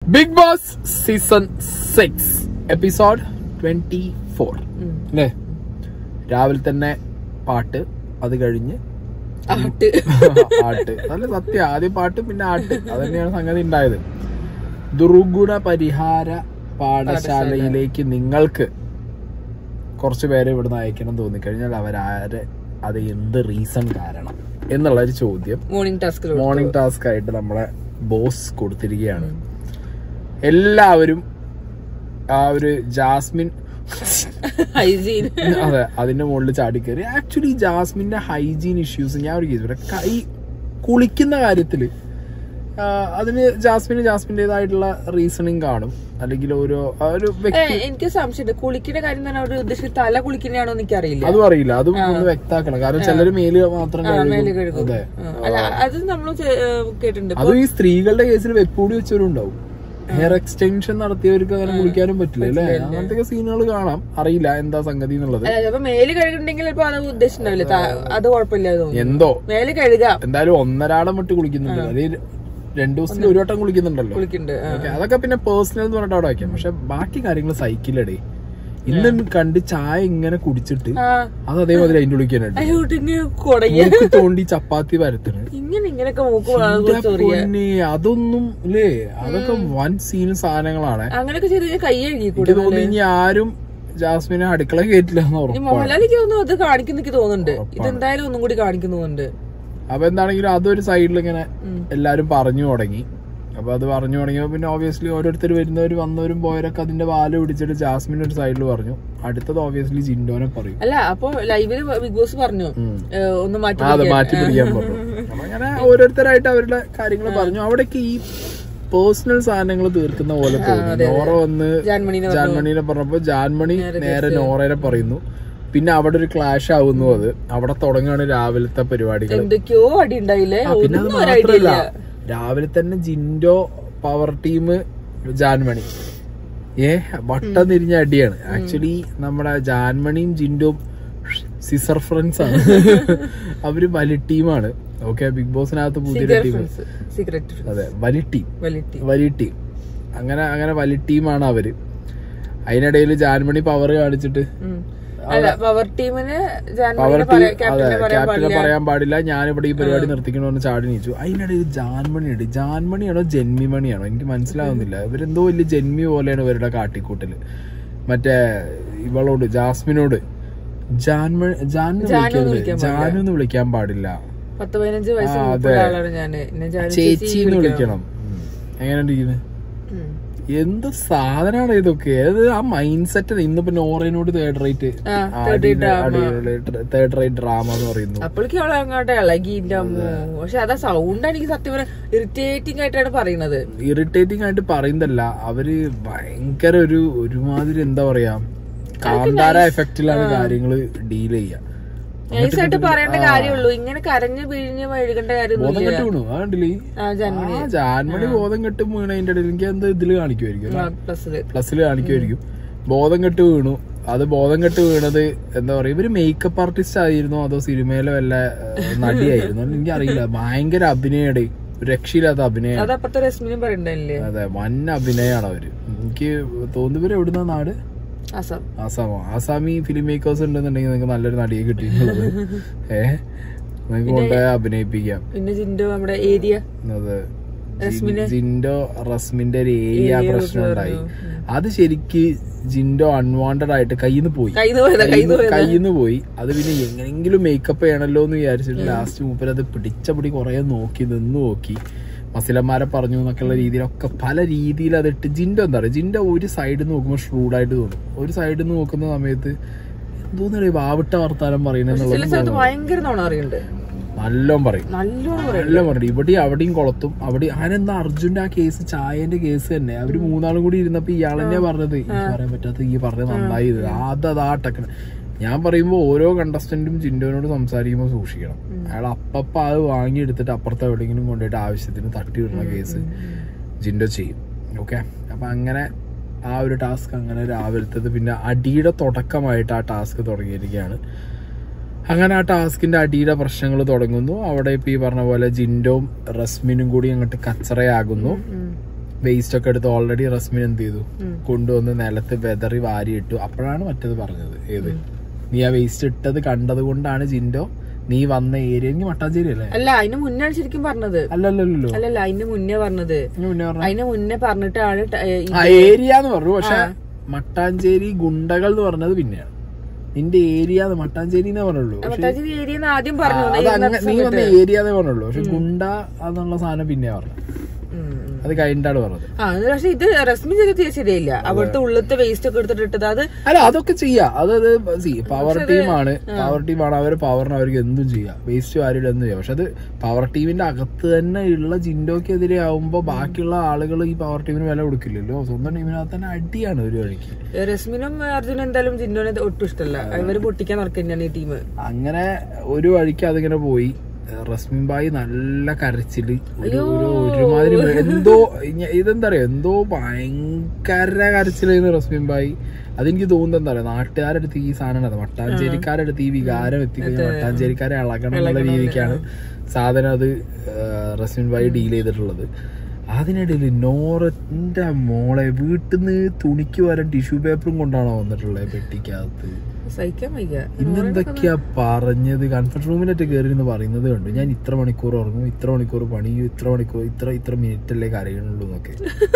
Big Boss season six episode twenty four അല്ലേ രാവിലെ തന്നെ പാട്ട് അത് കഴിഞ്ഞ് ആട്ട് ആട്ട് നല്ല സത്യം ആദ്യം പാട്ട് പിന്നെ ആട്ട് അത് തന്നെയാണ് സംഗതി ഉണ്ടായത് ദുർഗുണ പരിഹാര പാഠശാലയിലേക്ക് നിങ്ങൾക്ക് കുറച്ച് പേരെ ഇവിടുന്ന് അയക്കണം തോന്നിക്കഴിഞ്ഞാൽ അവരാരെ അത് എന്ത് റീസൺ കാരണം എന്നുള്ള ഒരു ചോദ്യം മോർണിംഗ് ടാസ്ക് മോർണിംഗ് ടാസ്ക് ആയിട്ട് നമ്മളെ ബോസ് കൊടുത്തിരിക്കുകയാണ് എല്ലാവരും ആ ഒരു ജാസ്മിൻ ഹൈജീൻ അതെ അതിന്റെ മുകളിൽ ചാടിക്കയറി ആക്ച്വലി ജാസ്മിന്റെ ഹൈജീൻ ഇഷ്യൂസ് ഞാൻ ഒരു കേസ് പറയാം കൈ കുളിക്കുന്ന കാര്യത്തില് ആ, അതിന് ജാസ്മിന് ജാസ്മിന്റേതായിട്ടുള്ള റീസണിങ് കാണും അല്ലെങ്കിൽ ഓരോ ആ ഒരു വ്യക്തി എനിക്ക് സംശയമുണ്ട് കുളിക്കുന്ന കാര്യം തന്നെ അവർ ഉദ്ദേശിച്ചത് തല കുളിക്കുന്നതാണോ എന്ന് എനിക്കറിയില്ല അതും അറിയില്ല അതും ഒന്ന് വ്യക്താക്കണം കാരണം ചിലര് മേല് മാത്രം ആ, മേല് കഴുകും കഴുകും അതെ ആ, അല്ല അത് നമ്മൾ കേട്ടിട്ടുണ്ട് അതും ഈ സ്ത്രീകളുടെ കേസിൽ വെപ്പൂടി വെച്ചവരും ഉണ്ടാവും ഹെയർ എക്സ്റ്റൻഷൻ നടത്തിയവർക്ക് അങ്ങനെ കുളിക്കാനും പറ്റില്ല അല്ലേ അങ്ങനത്തെ സീനുകൾ കാണാം അറിയില്ല എന്താ സംഗതി എന്നുള്ളത് അല്ല ചിലപ്പോ മേല് കഴുകുന്നുണ്ടെങ്കിൽ ചിലപ്പോ അത് ഉദ്ദേശിച്ചിട്ടുണ്ടാവില്ല ത- അത് കുഴപ്പമില്ല തോന്നുന്നു എന്തോ മേല് കഴുകാം എന്തായാലും ഒന്നരാടം വിട്ട് കുളിക്കുന്നുണ്ട് അല്ലെങ്കിൽ രണ്ടു ദിവസത്തിൽ ഒരു വട്ടം കുളിക്കുന്നുണ്ടല്ലോ കുളിക്കുന്നുണ്ട് ആ. ഓക്കേ, അതൊക്കെ പിന്നെ പേഴ്സണൽ എന്ന് പറഞ്ഞിട്ട് അവിടെ വയ്ക്കാം പക്ഷെ ബാക്കി കാര്യങ്ങൾ സൈക്കിളടേ ഇന്ന് കണ്ട് ചായ ഇങ്ങനെ കുടിച്ചിട്ട് ആ അത് അതേമാതിരി അതിന്റെ ഉള്ളിക്കാനുണ്ട് അയ്യോട്ട് ഇങ്ങനെ കുടങ്ങി മൂക്ക് തോണ്ടി ചപ്പാത്തി പരത്തണ് ഇങ്ങനെ ഇങ്ങനെയൊക്കെ മൂക്ക് എന്റെ ചൊറിയ പൊന്നേ, അതൊന്നും അല്ലേ അതൊക്കെ വൻ സീനും സാധനങ്ങളാണ് അങ്ങനെയൊക്കെ ചെയ്ത് കഴിഞ്ഞാൽ കൈ കഴുകി എനിക്ക് തോന്നുന്നു ഇനി ആരും ജാസ്മിനെ അടുക്കള കയറ്റില്ല എന്ന് ഇനി ഉറപ്പാണ് മോഹൻലാലിക്ക് തോന്നുന്നു അത് കാണിക്കുന്ന എനിക്ക് തോന്നുന്നുണ്ട് ഇതെന്തായാലും ഒന്നും കൂടി കാണിക്കുന്നുണ്ട് അപ്പൊ എന്താണെങ്കിലും അതൊരു സൈഡിൽ ഇങ്ങനെ ഉം. എല്ലാരും പറഞ്ഞു തുടങ്ങി അപ്പൊ അത് പറഞ്ഞു തുടങ്ങിയപ്പോ പിന്നെ ഓബിയസ്ലി ഓരോരുത്തർ വരുന്നവരും വന്നവരും പോയവരൊക്കെ അതിന്റെ വാല് പിടിച്ചിട്ട് ജാസ്മിൻ ഒരു സൈഡിൽ പറഞ്ഞു അടുത്തത് ഓബിയസ്ലി ജിൻഡോനെ പറയും അല്ല അപ്പൊ ലൈവില് ബിഗ് ബോസ് പറഞ്ഞു ഉം. ഏ, ഒന്ന് മാറ്റി ആ, അത് പിടിക്കാൻ. മാറ്റി പിടിക്കാൻ പറഞ്ഞു അപ്പൊ അങ്ങനെ ഓരോരുത്തരായിട്ട് അവരുടെ കാര്യങ്ങൾ പറഞ്ഞു അവിടേക്ക് ഈ പേഴ്സണൽ സാധനങ്ങൾ തീർക്കുന്ന പോലെ തോന്നി നോറ വന്ന് ജാൻമണിനെ ജാൻമണിനെ പറഞ്ഞപ്പോ ജാൻമണി നേരെ നോറേനെ പറയുന്നു പിന്നെ അവിടെ ഒരു ക്ലാഷ് ആവുന്നു അത് അവിടെ തുടങ്ങുകയാണ് രാവിലത്തെ പരിപാടികൾ എന്തൊക്കെയോ അടി ഉണ്ടായില്ലേ ആ, പിന്നെ അത് ഒന്നും ഒരു ഐഡിയ മാത്രല്ല ഇല്ല രാവിലെ തന്നെ ജിൻഡോ പവർ ടീം ജാൻമണി ഏ വട്ടം തിരിഞ്ഞ അടിയാണ് ആക്ച്വലി നമ്മുടെ ജാൻമണിയും ജിൻഡോയും സിസർ ഫ്രണ്ട്സ് ആണ് അവര് വലി ടീമാണ് ഓക്കെ ബിഗ് ബോസിനകത്ത് പുതിയൊരു ടീം സീക്രട്ട് അതെ വലി ടീം വലിയ വലി ടീം അങ്ങനെ അങ്ങനെ വലി ടീമാണ് അവര് അതിനിടയിൽ ജാൻമണി പവർ കാണിച്ചിട്ട് അല്ല പവർ ടീമിന് പവർ ജാൻമണിനെ ടീം പറയാ- അതെ ക്യാപ്റ്റനെ പറയാൻ ക്യാപ്റ്റനെ പാടില്ല പറയാൻ പാടില്ല ഞാനിവിടെ ഈ പരിപാടി നിർത്തിക്കണമെന്ന് ചാടി നീച്ചു അതിനിടയിൽ ജാൻമണി ഉണ്ട് ജാൻമണിയാണോ ജന്മിമണിയാണോ എനിക്ക് മനസ്സിലാവുന്നില്ല ഇവരെന്തോ വലിയ ജന്മി പോലെയാണ് ഇവരുടെ കാട്ടിക്കൂട്ടല് മറ്റേ ഇവളോട് ജാസ്മിനോട് ജാൻമണി ജാനു വിളിക്കരുത് ജാനു എന്ന് വിളിക്കാൻ പാടില്ല പത്ത് പതിനഞ്ച് വയസ്സ് ആ, മൂപ്പുള്ള അതെ. ആളാണ് ഞാന് എന്നെ ജാനു ചേച്ചി എന്ന് വിളിക്കണം എങ്ങനെ ഇരിക്കുന്നത് ഉം. എന്ത് സാധനമാണ് ഇതൊക്കെ അത് ആ മൈൻഡ് സെറ്റ് ഇന്നിപ്പോ നോറേനോട് തേർഡ് റേറ്റ് ആ, third rate drama. Third rate drama എന്ന് പറയുന്നു അപ്പോഴേക്കും അവളെ അങ്ങോട്ട് ഇളകി ഇന്റെ അമ്മോ പക്ഷെ അതാ സൗണ്ട് എനിക്ക് സത്യം പറയാം ഇറിറ്റേറ്റിംഗ് ആയിട്ടാണ് പറയുന്നത് ഇറിറ്റേറ്റിംഗ് ആയിട്ട് പറയുന്നതല്ല അവര് ഭയങ്കര ഒരു ഒരുമാതിരി എന്താ പറയാ കാന്താര എഫക്റ്റിലാണ് കാര്യങ്ങൾ ഡീൽ ചെയ്യുക നൈസായിട്ട് പറയേണ്ട കാര്യമുള്ളൂ ഇങ്ങനെ കരഞ്ഞ് പിഴിഞ്ഞ് മെഴുകേണ്ട ബോധം കാര്യമൊന്നുമില്ല കെട്ട് വീണു ആ കണ്ടില്ലേ ആ ജന്മണി ആ ജാൻമണി ബോധം കെട്ട് വീണതിന്റെ ഇടയിൽ എനിക്ക് എന്താ ഇതില് കാണിക്കുമായിരിക്കും പ്ലസ്സില് പ്ലസ്സിൽ കാണിക്കുമായിരിക്കും ബോധം കെട്ട് വീണു അത് ബോധം കെട്ട് വീണത് എന്താ പറയാ ഇവര് മേക്കപ്പ് ആർട്ടിസ്റ്റ് ആയിരുന്നോ അതോ സിനിമയിലെ വല്ല ഏഹ്, നടിയായിരുന്നോ എനിക്ക് അറിയില്ല ഭയങ്കര അഭിനയടെ രക്ഷയില്ലാത്ത അഭിനയം അത് അപ്പത്തെ രശ്മിനും പറയണ്ടല്ലേ അതെ വൻ അഭിനയാണ് അവര് എനിക്ക് തോന്നുന്നു ഇവര് എവിടുന്ന നാട് ആസാം ആസാമോ ആസാമി ഫിലിം മേക്കേഴ്സ് ഉണ്ടെന്നുണ്ടെങ്കിൽ നിങ്ങൾക്ക് നല്ലൊരു നടിയെ കിട്ടിയിട്ടുള്ളത് ഏ നിങ്ങൾക്ക് കൊണ്ടുപോയി അഭിനയിപ്പിക്കാം പിന്നെ ജിൻഡോ നമ്മുടെ ഏരിയ അത് ജിൻഡോ റസ്മിന്റെ ഒരു ഏരിയ പ്രശ്നം ഉണ്ടായി അത് ശരിക്ക് ജിൻഡോ അൺവാണ്ടഡ് ആയിട്ട് കയ്യിൽ നിന്ന് പോയി കയ്യിൽ പോയതാ കയ്യിൽ പോയതാ കയ്യിൽ നിന്ന് പോയി അത് പിന്നെ എങ്ങനെങ്കിലും മേക്കപ്പ് ചെയ്യണല്ലോ എന്ന് വിചാരിച്ചിട്ട് ലാസ്റ്റ് മൂപ്പര് അത് പിടിച്ചപിടി കുറെ നോക്കി നിന്ന് നോക്കി മസിലന്മാരെ പറഞ്ഞു എന്നൊക്കെയുള്ള രീതിയിലൊക്കെ പല രീതിയിൽ അതിട്ട് ജിൻഡോ എന്താ പറയുക ജിൻഡോ ഒരു സൈഡിൽ നിന്ന് നോക്കുമ്പോൾ ഷ്രൂഡായിട്ട് തോന്നും ഒരു സൈഡിൽ നിന്ന് നോക്കുന്ന സമയത്ത് എന്തോന്നറിയ വാവിട്ട വർത്താനം ചില പറയണെന്നുള്ളത് സ്ഥലത്ത് ഭയങ്കര നോണ അറിയുന്നുണ്ട് നല്ലോണം പറയും നല്ലോണം പറയും എല്ലാം പറഞ്ഞു ഇവിടെ അവിടെയും കൊളത്തും അവിടെ ആരെന്താ അർജുന്റെ ആ കേസ് ചായന്റെ കേസ് തന്നെ അവര് മൂന്നാളും കൂടി ഇരുന്നപ്പോ ഇയാളെന്നെ പറഞ്ഞത് ഈ പറയാൻ പറ്റാത്ത ഈ പറഞ്ഞത് നന്നായി ഇത് അതാട്ടക്കണ ഞാൻ പറയുമ്പോ ഓരോ കണ്ടസ്റ്റന്റും ജിൻഡോനോട് സംസാരിക്കുമ്പോൾ സൂക്ഷിക്കണം അയാൾ അപ്പപ്പ അത് വാങ്ങിയെടുത്തിട്ട് അപ്പുറത്ത് എവിടെയെങ്കിലും കൊണ്ടുപോയിട്ട് ആവശ്യത്തിന് തട്ടി വിടുന്ന കേസ് ജിൻഡോ ചെയ്യും ഓക്കെ അപ്പൊ അങ്ങനെ ആ ഒരു ടാസ്ക് അങ്ങനെ രാവിലത്തത് പിന്നെ അടിയുടെ തുടക്കമായിട്ട് ആ ടാസ്ക് തുടങ്ങിയിരിക്കുകയാണ് അങ്ങനെ ആ ടാസ്കിന്റെ അടിയുടെ പ്രശ്നങ്ങൾ തുടങ്ങുന്നു അവിടെ ഇപ്പൊ ഈ പറഞ്ഞ പോലെ ജിൻഡോം റസ്മിനും കൂടി അങ്ങോട്ട് കച്ചറയാകുന്നു വേസ്റ്റ് ഒക്കെ എടുത്ത് ഓൾറെഡി റസ്മിൻ എന്ത് ചെയ്തു ഉം. കൊണ്ടുവന്ന് നിലത്ത് വെതറി വാരിയിട്ടു അപ്പോഴാണ് മറ്റത് പറഞ്ഞത് ഏത് നീ ആ വേസ്റ്റ് ഇട്ടത് കണ്ടത് കൊണ്ടാണ് ജിൻഡോ നീ വന്ന ഏരിയ എനിക്ക് മട്ടാഞ്ചേരി അല്ലേ അല്ല അതിന് മുന്നാണ് ശരിക്കും പറഞ്ഞത് അല്ലല്ലല്ലോ അല്ലല്ല അതിന് മുന്നേ പറഞ്ഞത് ഇതിന് മുന്നേ പറഞ്ഞ അതിന് മുന്നേ പറഞ്ഞിട്ടാണ് ട- ഏ, ഈ- ആ ഏരിയ എന്ന് പറഞ്ഞു പക്ഷെ മട്ടാഞ്ചേരി ഗുണ്ടകൾ എന്ന് പറഞ്ഞത് പിന്നെയാണ് നിന്റെ ഏരിയ എന്ന് മട്ടാഞ്ചേരി എന്നേ പറഞ്ഞുള്ളൂ പക്ഷെ മട്ടാഞ്ചേരി ഏരിയ ആദ്യം പറഞ്ഞു അത് അങ്ങ- നീ വന്ന ഏരിയ എന്നേ പറഞ്ഞുള്ളൂ പക്ഷെ ഗുണ്ട എന്നുള്ള സാധനം പിന്നെ പറഞ്ഞു ഉം, ഉം. അത് കഴിഞ്ഞിട്ടാണ് പറഞ്ഞത് ആ അത് പക്ഷെ ഇത് റസ്മി ചെയ്ത് ശരിയായില്ല അവിടുത്തെ ഉള്ളത്തെ വേസ്റ്റ് ഒക്കെ എടുത്തിട്ട് ഇട്ടത് അത് അല്ല അതൊക്കെ ചെയ്യാം അതായത് പവർ ടീമാണ് പവർ ടീമാണ് അവര് പവറിന് അവർക്ക് എന്തും ചെയ്യാം വേസ്റ്റ് വാരിയുടെ എന്തും ചെയ്യാം പക്ഷെ അത് പവർ ടീമിന്റെ അകത്ത് തന്നെ ഉള്ള ജിൻഡോക്കെതിരെ ആവുമ്പോ ബാക്കിയുള്ള ആളുകൾ ഈ പവർ ടീമിന് വില കൊടുക്കില്ലല്ലോ സ്വന്തം ടീമിനകത്ത് തന്നെ അടിയാണ് ഒരു വഴിക്ക് റസ്മിനും അർജുനും എന്തായാലും ജിൻഡോനെ ഒട്ടും ഇഷ്ടമല്ല ഇവര് പൊട്ടിക്കാൻ നടക്കുന്നതാണ് ഈ ടീം അങ്ങനെ ഒരു വഴിക്ക് അതിങ്ങനെ പോയി റസ്മിൻ ബായി നല്ല കരച്ചില് ഒരു ഒരു ഒരുമാതിരി എന്തോ ഇങ്ങ- ഇതെന്താ പറയാ എന്തോ ഭയങ്കര കരച്ചിലായിരുന്നു റസ്മിൻ ബായി അതെനിക്ക് തോന്നുന്നത് എന്താ പറയാ നാട്ടുകാരുടെ അടുത്ത് ഈ സാധനം അത് മട്ടാഞ്ചേരിക്കാരുടെ അടുത്ത് ഈ വികാരം എത്തിക്കഴിഞ്ഞാൽ മട്ടാഞ്ചേരിക്കാരെ ഇളകണം എന്നുള്ള രീതിക്കാണ് സാധനം അത് റസ്മിൻ ബായി ഡീൽ ചെയ്തിട്ടുള്ളത് അതിനിടയിൽ നോറന്റെ മോളെ വീട്ടിൽ നിന്ന് തുണിക്ക് വരാൻ ടിഷ്യൂ പേപ്പറും കൊണ്ടാണോ വന്നിട്ടുള്ളത് പെട്ടിക്കകത്ത് സഹിക്കാൻ വയ്യ ഇന്നെന്തൊക്കെയാ പറഞ്ഞത് കൺഫർട്ട് റൂമിലൊക്കെ കയറി എന്ന് പറയുന്നത് കണ്ടു ഞാൻ ഇത്ര മണിക്കൂർ ഉറങ്ങും ഇത്ര മണിക്കൂർ പണിയും ഇത്ര മണിക്കൂർ ഇത്ര ഇത്ര മിനിറ്റ് അല്ലേ കരയണുള്ളൂ എന്നൊക്കെ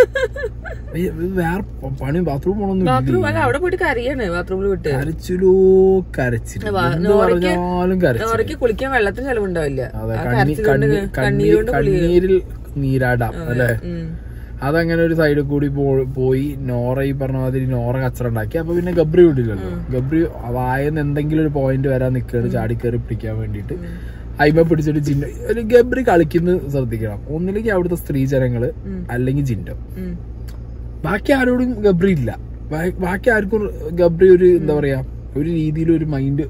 ഏയ് ഇത് വേറെ പ- പണി ബാത്റൂം പോണൊന്നും ബാത്റൂം അല്ല അവിടെ പോയിട്ട് കരയാണ് ബാത്റൂമിൽ വിട്ട് കരച്ചിലോ കരച്ചില് എന്ത് പറഞ്ഞാലും കരച്ചില് അവർക്ക് കുളിക്കാൻ വെള്ളത്തിന് ചെലവുണ്ടാവില്ല അതെ ആ കണ്ണി കരച്ചിൽ കൊണ്ട് കണ്ണി കണ്ണീർ കണ്ണീരിൽ നീരാടാം അല്ലെ ഉം. അതങ്ങനെ ഒരു സൈഡിൽ കൂടി പോ- പോയി നോറ ഈ പറഞ്ഞ മാതിരി നോറ കച്ചറ ഉണ്ടാക്കി അപ്പൊ പിന്നെ ഗബ്രി വിടില്ലല്ലോ ഗബ്രി വായന്ന് എന്തെങ്കിലും ഒരു പോയിന്റ് വരാൻ നിൽക്കുകയാണ് ചാടി കയറി പിടിക്കാൻ വേണ്ടിയിട്ട് അയിമ പിടിച്ചിട്ട് ജിൻഡോ ഒരു ഗബ്രി കളിക്കുന്നത് ശ്രദ്ധിക്കണം ഒന്നില്ലെങ്കിൽ അവിടുത്തെ സ്ത്രീ ജനങ്ങള് അല്ലെങ്കിൽ ജിൻഡോ ഉം. ബാക്കി ആരോടും ഗബ്രി ഇല്ല ബാ- ബാക്കി ആർക്കും ഗബ്രി ഒരു എന്താ പറയാ ഒരു രീതിയിൽ ഒരു മൈൻഡ്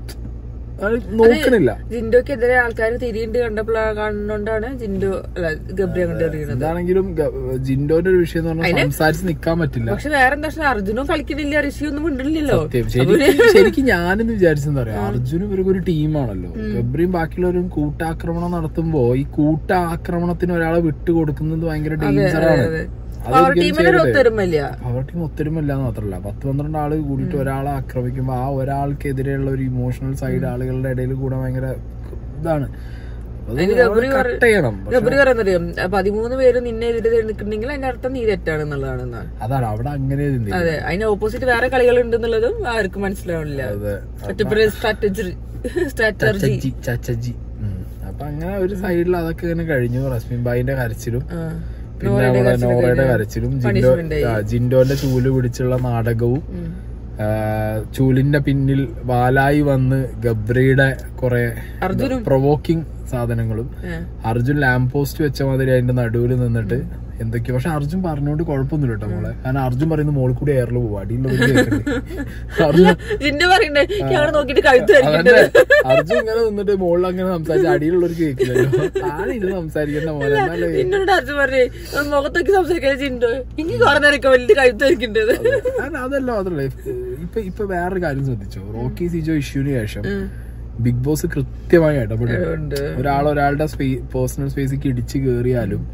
നോക്കണില്ല ജിൻഡോക്കെതിരെ ആൾക്കാർ തിരിയുണ്ട് കണ്ടപ്പോൾ കണ്ടുകൊണ്ടാണ് ജിൻഡോ അല്ല ഗബ്രി അങ്ങോട്ട് എറിയണത് എന്താണെങ്കിലും ഗ- ജിൻഡോന്റെ ഒരു വിഷയം എന്ന് പറഞ്ഞാൽ സംസാരിച്ച് നിക്കാൻ പറ്റില്ല പക്ഷെ വേറെ എന്താ വെച്ചാൽ അർജുനും കളിക്കുന്നില്ല ഋഷി ഒന്നും മിണ്ടണില്ലല്ലോ സത്യം. ശരിക്കും ശരിക്കും ഞാനെന്ന് വിചാരിച്ചെന്താ പറയാ അർജുനും ഇവർക്ക് ഒരു ടീമാണല്ലോ ഗബ്രിയും ബാക്കിയുള്ളവരും കൂട്ടാക്രമണം നടത്തുമ്പോ ഈ കൂട്ടാക്രമണത്തിന് ഒരാളെ വിട്ടുകൊടുക്കുന്നത് ഭയങ്കര ഡേഞ്ചറാണ് പവർ ടീമിന്റെ ഒരു ഒത്തൊരുമല്ല പവർ ടീം ഒത്തൊരുമല്ല എന്ന് മാത്രല്ല പത്ത് പന്ത്രണ്ട് ആള് കൂടിയിട്ട് ഒരാളെ ആക്രമിക്കുമ്പോ ആ ഒരാൾക്കെതിരെയുള്ള ഒരു ഇമോഷണൽ സൈഡ് ആളുകളുടെ ഇടയിൽ കൂടെ ഭയങ്കര ഇതാണ് അത് കട്ട് ചെയ്യണം ഗബ്രി പറയുന്നറിയാം പതിമൂന്ന് പേര് നിന്നെ എതിരെ നിൽക്കുന്നുണ്ടെങ്കിൽ അതിന്റെ അർത്ഥം നീ തെറ്റാണെന്നുള്ളതാണ് എന്നാ. അതാണ് അവിടെ അങ്ങനെ ചിന്തിക്കുന്നത്. അതെ അതിന് ഓപ്പോസിറ്റ് വേറെ കളികൾ ഉണ്ടെന്നുള്ളതും ആർക്കും മനസ്സിലാവില്ല അതെ ഒറ്റപ്പെട്ട സ്ട്രാറ്റജി സ്ട്രാറ്റജി ചച്ചി ചച്ചജി ഉം. അപ്പൊ അങ്ങനെ ഒരു സൈഡിൽ അതൊക്കെ ഇങ്ങനെ കഴിഞ്ഞു റസ്മിൻ ബായിന്റെ കരച്ചിലും പിന്നെ നമ്മുടെ നോറയുടെ കരച്ചിലും ജിൻഡോ ആ, ജിൻഡോന്റെ ചൂല് പിടിച്ചുള്ള നാടകവും ആ, ചൂലിന്റെ പിന്നിൽ വാലായി വന്ന് ഗബ്രിയുടെ കുറെ പ്രൊവോക്കിംഗ് സാധനങ്ങളും അർജുൻ ലാമ്പ് പോസ്റ്റ് വെച്ച മാതിരി അതിന്റെ നടുവിൽ നിന്നിട്ട് എന്തൊക്കെയോ പക്ഷെ അർജുൻ പറഞ്ഞോണ്ട് കുഴപ്പമൊന്നുമില്ല കേട്ടോ മോളെ കാരണം അർജുൻ പറയുന്നത് മോളിൽ കൂടി എയറിൽ പോവാ അടിയിലുള്ളവർ കേൾക്കണ്ടേ അർജുൻ ജിന്റെ പറയണ്ടേ ഞങ്ങൾ നോക്കിട്ട് കഴുത്ത് അതന്നെ അർജുൻ ഇങ്ങനെ നിന്നിട്ട് മുകളിൽ അങ്ങനെ സംസാരിച്ച് അടിയിലുള്ളവർ കേൾക്കില്ലല്ലോ ആണ് ഇത് സംസാരിക്കേണ്ട പോലെ എന്നാലേ എന്നോട് അർജുൻ പറഞ്ഞേ മുഖത്തൊക്കെ സംസാരിക്കാൻ ജിൻഡോ എനിക്ക് കുറെ നേരമൊക്കെ വലിയ കഴുത്ത് വയ്ക്കേണ്ടത് കാരണം അതല്ല മാത്രല്ല ഇപ്പൊ ഇപ്പൊ വേറൊരു കാര്യം ശ്രദ്ധിച്ചോ റോക്കി സിജോ ഇഷ്യൂന് ശേഷം ബിഗ് ബോസ് കൃത്യമായി ഇടപെടുന്നുണ്ട് ഒരാൾ ഒരാളുടെ പേഴ്സണൽ സ്പേസിലേക്ക് ഇടിച്ചു കയറിയാലും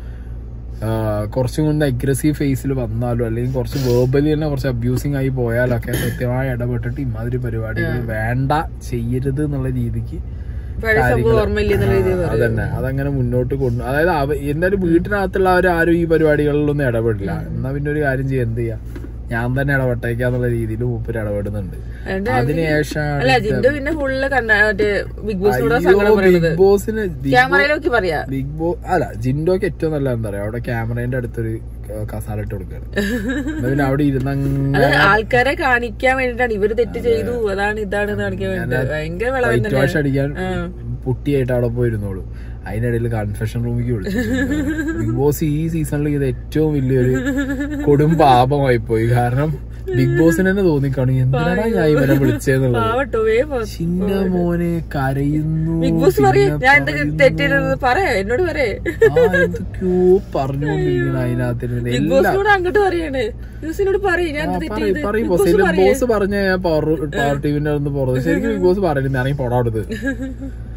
ആ, കുറച്ചും കൊണ്ട് അഗ്രസീവ് ഫേസിൽ വന്നാലും അല്ലെങ്കിൽ കുറച്ച് വേർബലി തന്നെ കുറച്ച് അബ്യൂസിങ് ആയി പോയാലൊക്കെ കൃത്യമായി ഇടപെട്ടിട്ട് ഇമാതിരി പരിപാടികൾ വേണ്ട ചെയ്യരുത് എന്നുള്ള രീതിക്ക് പഴയ സംഭവം ഓർമ്മയില്ല എന്നുള്ള രീതിയിൽ ആ, അതന്നെ അതങ്ങനെ മുന്നോട്ട് കൊണ്ടു അതായത് അവ എന്തായാലും വീട്ടിനകത്തുള്ളവർ ആരും ഈ പരിപാടികളിലൊന്നും ഇടപെടില്ല എന്നാ പിന്നെ ഒരു കാര്യം ചെയ്യാം എന്ത് ചെയ്യാം ഞാൻ തന്നെ ഇടപെട്ടേക്കാന്നുള്ള രീതിയിൽ മൂപ്പര് ഇടപെടുന്നുണ്ട് അതിന്റെ അതിനുശേഷമാണ് അല്ല ജിൻഡോ പിന്നെ ഫുള്ള് കണ്ട മറ്റേ ബിഗ് ബോസിനോട് സങ്കടം പറയുന്നത് ബിഗ് ബോസിന് ക്യാമറയിലൊക്കെ പറയാ ബിഗ് ബോ അല്ല ജിൻഡോക്ക് ഏറ്റവും നല്ല എന്താ പറയാ അവിടെ ക്യാമറേന്റെ അടുത്തൊരു ക- കസാല ഇട്ട് കൊടുക്കുകയാണ് എന്നാ പിന്നെ അവിടെ ഇരുന്ന് അത് ആൾക്കാരെ കാണിക്കാൻ വേണ്ടിട്ടാണ് ഇവര് തെറ്റ് ചെയ്തു അതാണ് ഇതാണ് എന്ന് കാണിക്കാൻ വേണ്ടി ഭയങ്കര വിളവൻ വൈറ്റ് വാഷ് അടിക്കാൻ പുട്ടിയായിട്ട് അവിടെ പോയിരുന്നോളൂ അതിനിടയിൽ കൺഫെഷൻ റൂമിലേക്ക് വിളിച്ചു ബിഗ് ബോസ് ഈ സീസണിൽ ഇത് ഏറ്റവും വലിയൊരു കൊടും പാപമായി പോയി കാരണം ബിഗ് ബോസിന് തന്നെ തോന്നിക്കാണു എന്തിനാണ് ഞാൻ ഇവനെ വിളിച്ചതെന്നുള്ളത് പാവട്ടോ വേ പോ. ചിന്ന മോനെ കരയുന്നു ബിഗ് ബോസ് പറയും പിന്നെ ഞാൻ എന്തൊക്കെ തെറ്റിരുന്നത് പറയാ എന്നോട് പറയേ ആ എന്തൊക്കെയോ പറഞ്ഞുകൊണ്ടിരിക്കണം അതിനകത്തിരുന്ന് ബിഗ് എല്ലാ ബോസിനോട് അങ്ങോട്ട് പറയാണ് ബിഗ് പറയും ഞാൻ എന്ത് തെറ്റ് ചെയ്ത് പറയും ബോസ് ബിഗ് ബോസ് പറഞ്ഞ ഞാൻ പവർ പവർ ടീമിന്റെ ഒന്ന് പോറത് ശരിക്കും ബിഗ് ബോസ് പറയുന്നത് ഇറങ്ങി പോടാ അവിടുന്ന്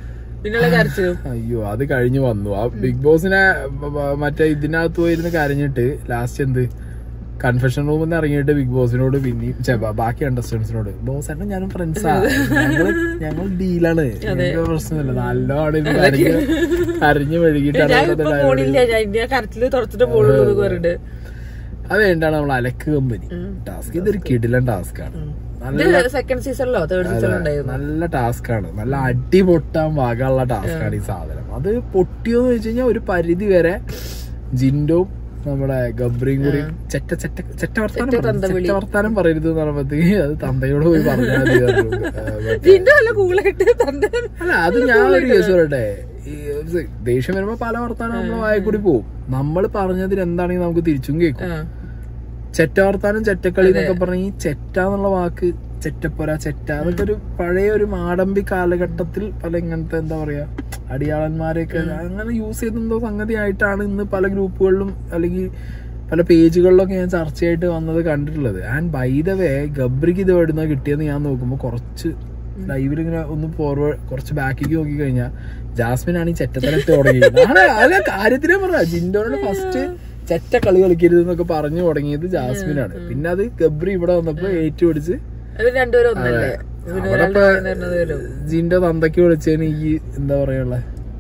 പിന്നുള്ള കരച്ചിലും അയ്യോ അത് കഴിഞ്ഞു വന്നു ആ ബിഗ് ബോസിനെ ബ- ബ- മറ്റേ ഇതിനകത്ത് പോയിരുന്ന് കരഞ്ഞിട്ട് ലാസ്റ്റ് എന്ത് കൺഫെഷൻ റൂമിൽ നിന്ന് ഇറങ്ങിയിട്ട് ബിഗ് ബോസിനോട് പിന്നെയും ഛെ, ബ- ബാക്കി കണ്ടസ്റ്റൻസിനോട് ബോസ് ഏട്ടൻ ഞാനും ഫ്രണ്ട്സാ ഞങ്ങള് ഞങ്ങൾ ഡീലാണ് ഞങ്ങൾക്ക് പ്രശ്നമില്ല നല്ലോണം കരഞ്ഞ് കരഞ്ഞ് മെഴുകിയിട്ടാണ് ഞാൻ അവരുടെ ഇപ്പൊ dialogue. പോണില്ല ഞാൻ ഇന്ത്യ കരച്ചില് തുറച്ചിട്ട് പോണുള്ളൂ പറഞ്ഞിട്ട് അത് വേണ്ടാണ് നമ്മൾ അലക്ക് കമ്പനി ടാസ്ക് ഇതൊരു കിടിലൻ ടാസ്ക് ആണ് നല്ല ഇത് സെക്കൻഡ് സീസണിലോ തേർഡ് സീസണിലോ ഉണ്ടായിരുന്നു നല്ല ടാസ്ക് ആണ് നല്ല അടി പൊട്ടാൻ ഭാഗമുള്ള ടാസ്ക് ആണ് ഈ സാധനം അത് പൊട്ടിയോന്ന് വെച്ച് കഴിഞ്ഞാൽ ഒരു പരിധി വരെ ജിൻഡോം നമ്മുടെ ഗബ്രിയും കൂടി ചെറ്റ ചെറ്റ ചെറ്റ വർത്താനം പറയരുത്. ചെറ്റ വർത്താനം പറയരുത് എന്ന് പറയുമ്പോഴത്തേക്ക് അത് തന്തയോട് പോയി പറഞ്ഞാൽ മതി പറഞ്ഞു. ആ, മറ്റേ- ജിന്റെ നല്ല കൂളായിട്ട് തന്നെ അല്ല അത് ഞാൻ ഒരു കേസ് പറയട്ടെ ഈ ഇത് ദേഷ്യം വരുമ്പോ പല വർത്താനം നമ്മളെ വായക്കൂടി പോവും നമ്മൾ പറഞ്ഞതിൽ എന്താണെങ്കിൽ നമുക്ക് തിരിച്ചും കേൾക്കും ആ. ചെറ്റ വർത്താനം ചെറ്റക്കളി എന്നൊക്കെ പറഞ്ഞ ഈ ചെറ്റ എന്നുള്ള വാക്ക് ചെറ്റപ്പൊര ചെറ്റ അതൊക്കെ ഒരു പഴയ ഒരു മാടമ്പി കാലഘട്ടത്തിൽ പല ഇങ്ങനത്തെ എന്താ പറയാ അടിയാളന്മാരെയൊക്കെ അങ്ങനെ യൂസ് ചെയ്തെന്തോ സംഗതി ആയിട്ടാണ് ഇന്ന് പല ഗ്രൂപ്പുകളിലും അല്ലെങ്കിൽ പല പേജുകളിലൊക്കെ ഞാൻ ചർച്ചയായിട്ട് വന്നത് കണ്ടിട്ടുള്ളത് ആൻഡ് ബൈ ദ വേ ഗബ്രിക്ക് ഇത് എവിടുന്ന കിട്ടിയെന്ന് ഞാൻ നോക്കുമ്പോൾ കുറച്ച് ലൈവിൽ ഇങ്ങനെ ഒന്ന് ഫോർവേഡ് കുറച്ച് ബാക്കിലേക്ക് നോക്കി കഴിഞ്ഞാൽ ജാസ്മിൻ ആണ് ഈ ചെറ്റത്തരത്ത് തുടങ്ങിയത് ആണ് അല്ല കാര്യത്തിനെ പറഞ്ഞ ജിൻഡോനോട് ഫസ്റ്റ് ചെറ്റ കളി കളിക്കരുത് എന്നൊക്കെ പറഞ്ഞു തുടങ്ങിയത് ജാസ്മിൻ ആണ് പിന്നെ അത് ഗബ്രി ഇവിടെ വന്നപ്പോ ഏറ്റുപിടിച്ച് അത് രണ്ടുപേരും ഒന്നല്ലേ പിന്നെ അവിടെ ഒരാളുടെ ഇപ്പൊ വായിൽ നിന്ന് വരുന്നത് വരും. ജിൻഡോ തന്തയ്ക്ക് വിളിച്ചതിന് ഈ എന്താ പറയാ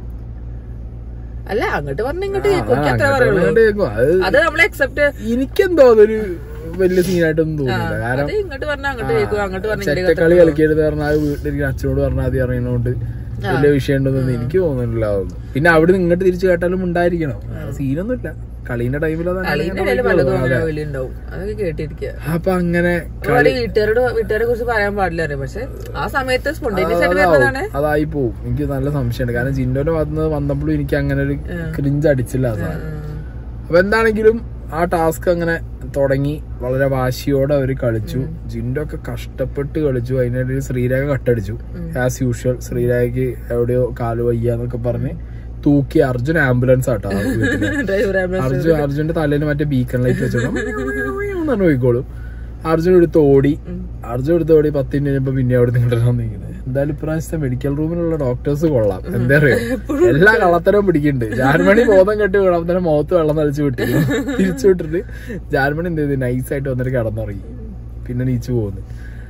അല്ല അങ്ങോട്ട് പറഞ്ഞ ഇങ്ങോട്ട് കേൾക്കും എനിക്ക് അത്ര പറയുള്ളൂ അത് അത് നമ്മളെ അക്സെപ്റ്റ് എനിക്കെന്തോ അതൊരു വലിയ സീനായിട്ടൊന്നും തോന്നുന്നില്ല കാരണം അത് ഇങ്ങോട്ട് പറഞ്ഞ അങ്ങോട്ട് കേൾക്കും അങ്ങോട്ട് പറഞ്ഞ ഇങ്ങോട്ട് ചെറ്റക്കളി കളിക്കരുത് പറഞ്ഞാൽ അത് വീട്ടിലേക്ക് അച്ഛനോട് പറഞ്ഞാൽ അത് അറിയണോണ്ട് വലിയ വിഷയം ഉണ്ടെന്നൊന്നും എനിക്ക് തോന്നുന്നില്ല അതൊന്നും പിന്നെ അവിടെ ഇങ്ങോട്ട് തിരിച്ചു കേട്ടാലും ഉണ്ടായിരിക്കണം സീനൊന്നുമില്ല കളീന്റെ ടൈമിൽ അത് അങ്ങനെ കളിന്റെ ഇടയിൽ പലതും അങ്ങനെ വലിയുണ്ടാവും അതൊക്കെ കേട്ടിരിക്കുക അപ്പൊ അങ്ങനെ ഒരുപാട് വീട്ടുകാരോട് വീട്ടുകാരെ കുറിച്ച് പറയാൻ പാടില്ല അറിയാം പക്ഷെ ആ സമയത്ത് സ്പോണ്ടേനിയസ് ആയിട്ട് വരുന്നതാണ് അതായി പോവും എനിക്ക് നല്ല സംശയമുണ്ട് കാരണം ജിൻഡോന്റെ ഭാഗത്ത് വന്നപ്പോഴും എനിക്ക് അങ്ങനെ ഒരു ക്രിഞ്ച് അടിച്ചില്ല ആ സാധനം അപ്പൊ എന്താണെങ്കിലും ആ ടാസ്ക് അങ്ങനെ തുടങ്ങി വളരെ വാശിയോടെ അവര് കളിച്ചു ജിൻഡോ ഒക്കെ കഷ്ടപ്പെട്ട് കളിച്ചു അതിനിടയിൽ ശ്രീരേഖ കട്ടടിച്ചു ആസ് യൂഷ്വൽ ശ്രീരേഖയ്ക്ക് എവിടെയോ കാല് വയ്യ എന്നൊക്കെ പറഞ്ഞ് തൂക്കി അർജുൻ ആംബുലൻസ് ആട്ടോ ആ വീട്ടില്. ഡ്രൈവർ അർജുൻ അർജുന്റെ തലയിൽ മറ്റേ ബീക്കൺ ലൈറ്റ് വെച്ചോളും പോയിക്കോളും അർജുൻ എടുത്ത് ഓടി അർജുൻ എടുത്ത് ഓടി പത്ത് മിനിറ്റ് കഴിഞ്ഞപ്പോ പിന്നെ അവിടെ നിങ്ങളുടെ വന്നിരിക്കുന്നത് എന്തായാലും ഇപ്രാവശ്യത്തെ മെഡിക്കൽ റൂമിലുള്ള ഡോക്ടേഴ്സ് കൊള്ളാം എന്താ അറിയോ എല്ലാ കള്ളത്തരവും പിടിക്കുന്നുണ്ട് ജാൻമണി ബോധം കെട്ടി വീണാൽ തന്നെ മുഖത്ത് വെള്ളം തളിച്ചു വിട്ടിരുന്നു തിരിച്ചു വിട്ടിട്ട് ജാൻമണി എന്ത് ചെയ്തു നൈസായിട്ട് വന്നിട്ട് കിടന്നുറങ്ങി പിന്നെ നീച്ചു പോകുന്നു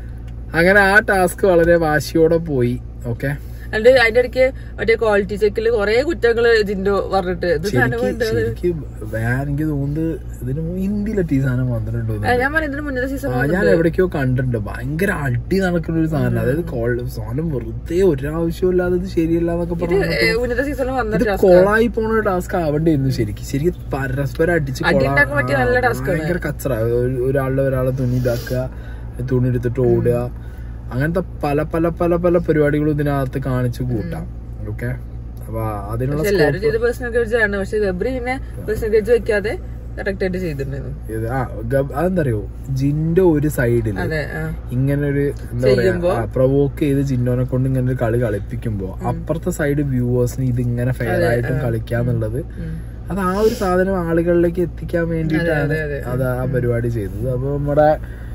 അങ്ങനെ ആ ടാസ്ക് വളരെ വാശിയോടെ പോയി ഓക്കെ അണ്ട് അതിന്റെ ഇടയ്ക്ക് മറ്റേ ക്വാളിറ്റി ചെക്കിൽ കൊറേ കുറ്റങ്ങള് ജിൻഡോ പറഞ്ഞിട്ട് ഇത് സാധനം ഉണ്ട് അത് എനിക്ക് വേറെ എനിക്ക് തോന്നുന്നത് ഇതിന് മുമ്പ് ഹിന്ദിയിലൊക്കെ ഈ സാധനം വന്നിട്ടുണ്ടോ ആ, ഞാൻ പറഞ്ഞ ഇതിന് മുന്നത്തെ സീസൺ ആ ഞാൻ എവിടേക്കോ കണ്ടിട്ടുണ്ട് ഭയങ്കര അടി നടക്കുന്ന ഒരു സാധനം അതായത് കോൾ- സാധനം വെറുതെ ഒരാവശ്യമില്ലാതെ ഇത് ശരിയല്ല എന്നൊക്കെ പറഞ്ഞു മുന്നത്തെ സീസണിൽ വന്ന ഇത് കൊളായി പോണ ഒരു ടാസ്ക് ആവേണ്ടിയിരുന്നു ശരിക്കും ശരിക്കും പരസ്പരം അടിച്ച് കൊളാ- ഉണ്ടാക്കാൻ പറ്റിയ നല്ല task ആണ്. ഭയങ്കര കച്ചറ ഒരു- ഒരാളുടെ ഒരാളെ തുണി ഇതാക്കുക തുണി എടുത്തിട്ട് ഓടുക അങ്ങനത്തെ പല പല പല പല പരിപാടികളും ഇതിനകത്ത് കാണിച്ചു കൂട്ടാം ഓക്കെ അപ്പൊ അതിനുള്ള എല്ലാവരും ചെയ്ത് പേഴ്സണൽ ഗേജ് ആണ് പക്ഷെ ഗബ്രി പിന്നെ പേഴ്സണൽ ഗേജ് വെക്കാതെ കറക്റ്റ് ആയിട്ട് ചെയ്തിട്ടുണ്ടായിരുന്നു ഇത് ആ ഗബ്- അതെന്തറിയോ ജിന്റെ ഒരു സൈഡില് അതെ ആ. ഇങ്ങനെ ഒരു എന്താ പറയാ പ്രൊവോക്ക് ചെയ്ത് ജിന്നോനെ കൊണ്ട് ഇങ്ങനെ ഒരു കളി കളിപ്പിക്കുമ്പോ അപ്പുറത്തെ സൈഡ് വ്യൂവേഴ്സിന് ഇത് ഇങ്ങനെ ഫെയർ ആയിട്ടും കളിക്കാന്നുള്ളത് അത് ആ ഒരു സാധനം ആളുകളിലേക്ക് എത്തിക്കാൻ വേണ്ടിയിട്ടാണ് അത് ആ പരിപാടി ചെയ്തത് അപ്പൊ നമ്മുടെ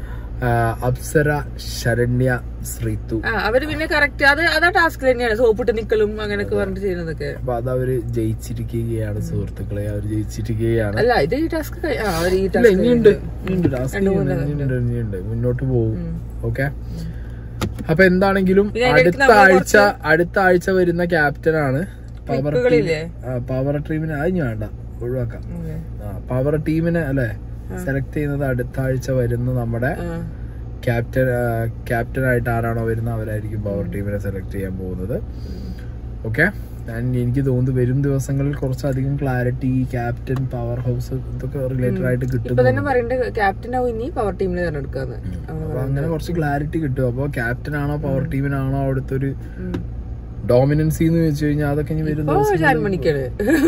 ആ, അപ്സര ശരണ്യ ശ്രീതു ആ അവര് പിന്നെ കറക്റ്റ് അത് അതാ ടാസ്ക് തന്നെയാണ് സോപ്പിട്ട് നിക്കലും അങ്ങനെയൊക്കെ പറഞ്ഞിട്ട് ചെയ്യുന്നതൊക്കെ അപ്പൊ അത് അവര് ജയിച്ചിരിക്കുകയാണ് സുഹൃത്തുക്കളെ അവർ ജയിച്ചിരിക്കുകയാണ് അല്ല ഇത് ഈ ടാസ്ക് അവർ ഈ ഇല്ല ടാസ്ക് ഇനിയുണ്ട് ഇനിയുണ്ട് ടാസ്ക് ഇനിയുണ്ട് ഇനിയുണ്ട് മുന്നോട്ട് പോകും ഓക്കെ അപ്പൊ എന്താണെങ്കിലും അടുത്ത ആഴ്ച അടുത്ത ആഴ്ച വരുന്ന ക്യാപ്റ്റനാണ് പവർ കളിയില്ലേ പവർ ടീമിനെ അത് ഇനി വേണ്ട ഒഴിവാക്കാം പവർ ടീമിനെ അല്ലെ സെലക്ട് ചെയ്യുന്നത് അടുത്ത ആഴ്ച വരുന്ന നമ്മുടെ ക്യാപ്റ്റൻ ക്യാപ്റ്റൻ ആയിട്ട് ആരാണോ വരുന്നത് അവരായിരിക്കും പവർ ടീമിനെ സെലക്ട് ചെയ്യാൻ പോകുന്നത് ഓക്കെ എനിക്ക് തോന്നുന്നു വരും ദിവസങ്ങളിൽ കുറച്ചധികം ക്ലാരിറ്റി ക്യാപ്റ്റൻ പവർ ഹൗസ് ഇതൊക്കെ റിലേറ്റഡ് ആയിട്ട് കിട്ടും ഇപ്പൊ തന്നെ പറയണ്ട ക്യാപ്റ്റൻ ആവും ഇനി പവർ ടീമിൽ തെരഞ്ഞെടുക്കാന്ന് അപ്പൊ അങ്ങനെ കുറച്ച് ക്ലാരിറ്റി കിട്ടും അപ്പൊ ക്യാപ്റ്റൻ ആണോ പവർ ടീമിനാണോ അവിടുത്തെ ഒരു ഡോമിനൻസി എന്ന് വെച്ച് കഴിഞ്ഞാൽ അതൊക്കെ ഇനി വരും ഓ ജാൻമണിക്കാണ്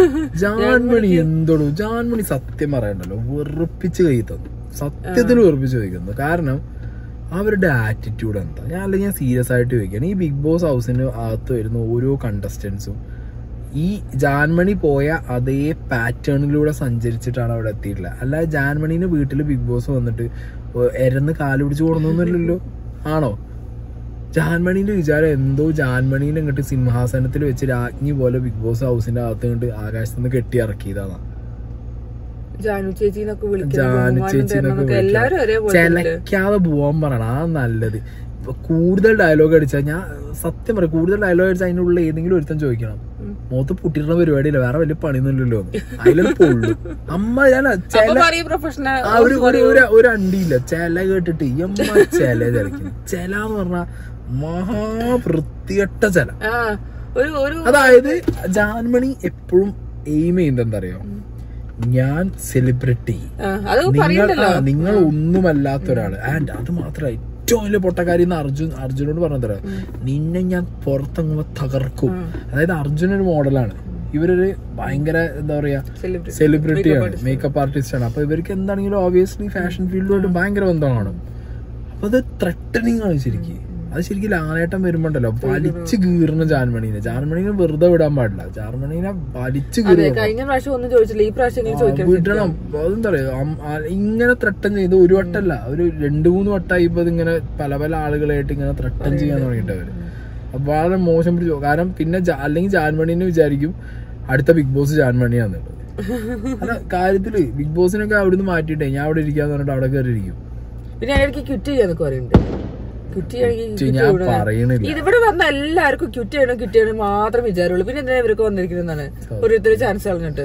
ജാൻമണി എന്തോടു ജാൻമണി സത്യം പറയണ്ടല്ലോ വെറുപ്പിച്ച് കൈ തന്നു സത്യത്തിൽ വെറുപ്പിച്ച് കൈ തന്നു കാരണം അവരുടെ ആറ്റിറ്റ്യൂഡ് എന്താ ഞാൻ അല്ലെങ്കിൽ ഞാൻ സീരിയസ് ആയിട്ട് ചോദിക്കുകയാണ് ഈ ബിഗ് ബോസ് ഹൗസിന് അകത്ത് വരുന്ന ഓരോ കണ്ടസ്റ്റൻസും ഈ ജാൻമണി പോയ അതേ പാറ്റേണിലൂടെ സഞ്ചരിച്ചിട്ടാണ് അവിടെ എത്തിയിട്ടില്ല അല്ലാതെ ജാൻമണീന്റെ വീട്ടിൽ ബിഗ് ബോസ് വന്നിട്ട് എരന്ന് കാല് പിടിച്ച് കൊടുന്നൊന്നുമില്ലല്ലോ ആണോ ജാൻമണീന്റെ വിചാരം എന്തോ ജാൻമണീനെ ഇങ്ങോട്ട് സിംഹാസനത്തിൽ വെച്ച് രാജ്ഞി പോലെ ബിഗ് ബോസ് ഹൗസിന്റെ അകത്ത് ഇങ്ങോട്ട് ആകാശത്ത് നിന്ന് കെട്ടി ഇറക്കിയതാണ് ജാനു ചേച്ചിന്നൊക്കെ ജാനു വിളിക്കുന്നത് ചേച്ചി എന്നൊക്കെ എല്ലാരും ഒരേപോലെ തന്നെ. ചെലക്കാതെ പോവാൻ പറയണം ആ നല്ലത് ഇപ്പൊ കൂടുതൽ ഡയലോഗ് അടിച്ചാൽ ഞാൻ സത്യം പറയാം കൂടുതൽ ഡയലോഗ് അടിച്ചാൽ അതിന്റെ ഉള്ളിൽ ഏതെങ്കിലും ഒരുത്തൻ ചോദിക്കണം മുഖത്ത് പൊട്ടിടുന്ന പരിപാടിയില്ല വേറെ വലിയ പണിയൊന്നുമില്ലല്ലോ അതിലത് പൊള്ളു അമ്മ ഞാൻ അപ്പൊ ചെല പറയും പ്രൊഫഷണൽ ആ ഒരു ഒരു ഒരു ഒരു അണ്ടിയില്ല ചെല കേട്ടിട്ട് ഈ അമ്മ ചെല ചലക്കും ചെല എന്ന് പറഞ്ഞ മഹാവൃത്തികെട്ട ചെല ആ ഒരു ഒരു അതായത് ജാൻമണി എപ്പോഴും എയിം ചെയ്യുന്നത് എന്താ അറിയോ ഞാൻ സെലിബ്രിറ്റി ആ, അത് നിങ്ങൾ പറയണ്ടല്ലോ ആ, നിങ്ങൾ ഒന്നുമല്ലാത്ത ഒരാള് ആൻഡ് അത് മാത്രമല്ല ഏറ്റവും വലിയ പൊട്ടക്കാരി എന്ന് അർജുൻ അർജുനോട് പറഞ്ഞത് നിന്നെ ഞാൻ പുറത്തങ്ങുമ്പോ തകർക്കും അതായത് അർജുൻ ഒരു മോഡലാണ് ഇവരൊരു ഭയങ്കര എന്താ പറയാ സെലിബ്രിറ്റി സെലിബ്രിറ്റി ആണ് മേക്കപ്പ് ആർട്ടിസ്റ്റ് ആണ് അപ്പൊ ഇവർക്ക് എന്താണെങ്കിലും ഓബിയസ്ലി ഫാഷൻ ഫീൽഡുമായിട്ട് ഭയങ്കര ബന്ധമാണ് അപ്പൊ അത് ത്രട്ടനിങ് ആണ് ശരിക്കും അത് ശരിക്കും ലാലേട്ടൻ വരുമ്പോണ്ടല്ലോ വലിച്ചു കീറുന്ന ജാൻമണീനെ ജാൻമണീനെ വെറുതെ വിടാൻ പാടില്ല ജാൻമണീനെ വലിച്ചു അതെ കീറുക കഴിഞ്ഞ പ്രാവശ്യം ഒന്നും ചോദിച്ചില്ല ഈ പ്രാവശ്യം ഇങ്ങനെ ചോദിക്കണം വിടണം അതെന്താ പറയാ അം- ആ- ഇങ്ങനെ ത്രട്ടൻ ചെയ്ത് ഒരു വട്ടല്ല ഒരു രണ്ടു മൂന്ന് വട്ടമായി ഇപ്പൊ ഇതിങ്ങനെ പല പല ആളുകളായിട്ട് ഇങ്ങനെ ത്രട്ടൻ ചെയ്യാൻ തുടങ്ങിയിട്ട് അവര് അപ്പൊ വളരെ മോശം പിടിച്ചു കാരണം പിന്നെ ജാ- അല്ലെങ്കിൽ ജാൻമണീനെ വിചാരിക്കും അടുത്ത ബിഗ് ബോസ് ജാൻമണിയാന്നുള്ളത് അല്ല കാര്യത്തില് ബിഗ് ബോസിനൊക്കെ അവിടുന്ന് മാറ്റിയിട്ടേ ഞാൻ അവിടെ ഇരിക്കാന്ന് പറഞ്ഞിട്ട് അവിടെ കയറി ഇരിക്കും പിന്നെ അതിനിടയ്ക്ക് ക്വിറ്റ് ചെയ്യാന്നൊക്കെ പറയുന്നുണ്ട് ക്വിറ്റ് ചെയ്യണമെങ്കിൽ ഇത് ഞാൻ പറയണില്ല ഇതിവിടെ വന്ന എല്ലാവർക്കും ക്വിറ്റ് ചെയ്യണം ക്വിറ്റ് ചെയ്യണം മാത്രം വിചാരമുള്ളൂ പിന്നെ എന്തിനാ ഇവരൊക്കെ വന്നിരിക്കുന്നതാണ് ഓരോരുത്തർ ചാൻസ് കളഞ്ഞിട്ട്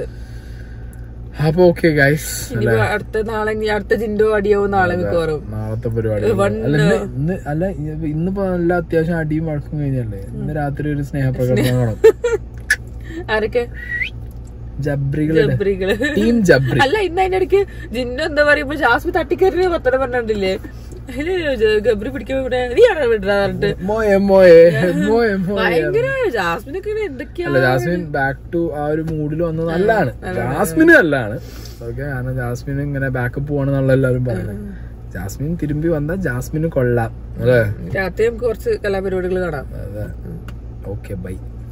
അപ്പൊ ഓക്കെ ഗൈസ് ഇനിയിപ്പോ അടുത്ത നാളെ ഇനി അടുത്ത ജിൻഡോ അടിയോ നാളെ മിക്കവാറും നാളത്തെ പരിപാടി അല്ല ഇന്ന് ഇന്ന് അല്ല ഇന്ന് ഇന്നിപ്പോ നല്ല അത്യാവശ്യം അടിയും വഴക്കും കഴിഞ്ഞല്ലേ ഇന്ന് രാത്രി ഒരു സ്നേഹപ്രകടനം കാണും ആരൊക്കെ ജബ്രികളുടെ ജബ്രികള് ടീം ജബ്രി അല്ല ഇന്ന് അതിന്റെ ഇടയ്ക്ക് ജിന്നു എന്താ പറയുമ്പോ ജാസ്മി തട്ടിക്കറിന് പത്തനം പറഞ്ഞിട്ടില്ലേ അതില് ജ- ഗബ്രി പിടിക്കാൻ ഇവിടെ നീ ആണോ വിടാ പറഞ്ഞിട്ട് മോയെ മോയെ മോയെ മോയെ ഭയങ്കര ജാസ്മിനൊക്കെ ഇങ്ങനെ എന്തൊക്കെയാ അല്ല ജാസ്മിൻ ബാക്ക് ടു ആ ഒരു മൂഡിൽ വന്നത് നല്ലതാണ് ജാസ്മിന് നല്ലതാണ് ഓക്കെ കാരണം ജാസ്മിൻ ഇങ്ങനെ ബാക്കപ്പ് പോവാണെന്നുള്ള എല്ലാവരും പറയുന്നത് ജാസ്മിൻ തിരുമ്പി വന്ന ജാസ്മിന് കൊള്ളാം അല്ലേ രാത്രി നമുക്ക് കുറച്ച് കലാപരിപാടികൾ കാണാം അതെ ഓക്കെ ബൈ